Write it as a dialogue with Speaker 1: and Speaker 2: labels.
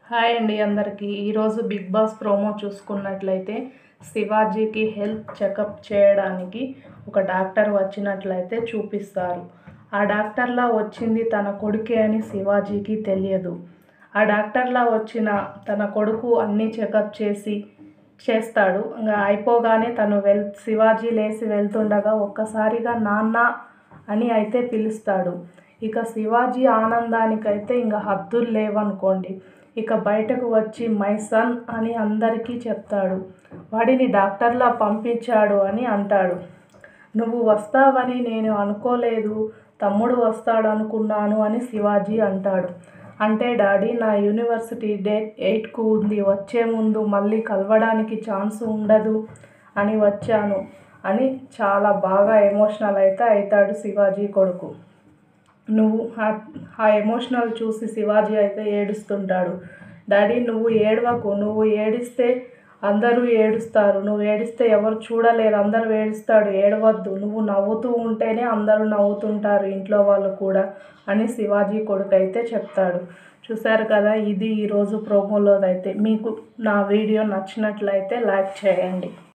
Speaker 1: hi అండి అందరికీ ఈరోజు బిగ్ బాస్ ప్రోమో చూసుకున్నట్లయితే శివాజీకి హెల్త్ చెకప్ చేయడానికి ఒక డాక్టర్ వచ్చినట్లయితే చూపిస్తారు ఆ డాక్టర్లా వచ్చింది తన కొడుకే అని శివాజీకి తెలియదు ఆ డాక్టర్లా వచ్చిన తన కొడుకు అన్నీ చెకప్ చేసి చేస్తాడు ఇంకా అయిపోగానే తను వెల్ శివాజీ లేచి వెళ్తుండగా ఒక్కసారిగా నాన్న అని అయితే పిలుస్తాడు ఇక శివాజీ ఆనందానికైతే ఇంకా హద్దులు లేవనుకోండి ఇక బయటకు వచ్చి మై సన్ అని అందరికీ చెప్తాడు వాడిని డాక్టర్లా పంపించాడు అని అంటాడు నువ్వు వస్తావని నేను అనుకోలేదు తమ్ముడు వస్తాడు అనుకున్నాను అని శివాజీ అంటాడు అంటే డాడీ నా యూనివర్సిటీ డేట్ ఎయిట్కు ఉంది వచ్చే ముందు మళ్ళీ కలవడానికి ఛాన్స్ ఉండదు అని వచ్చాను అని చాలా బాగా ఎమోషనల్ అయితే అవుతాడు శివాజీ కొడుకు నువ్వు ఆ ఎమోషనల్ చూసి శివాజీ అయితే ఏడుస్తుంటాడు డాడీ నువ్వు ఏడవకు నువ్వు ఏడిస్తే అందరూ ఏడుస్తారు నువ్వు ఏడిస్తే ఎవరు చూడలేరు అందరూ ఏడుస్తాడు ఏడవద్దు నువ్వు నవ్వుతూ ఉంటేనే అందరూ నవ్వుతుంటారు ఇంట్లో వాళ్ళు కూడా అని శివాజీ కొడుకు అయితే చెప్తాడు చూశారు కదా ఇది ఈరోజు ప్రోమోలోదైతే మీకు నా వీడియో నచ్చినట్లయితే లైక్ చేయండి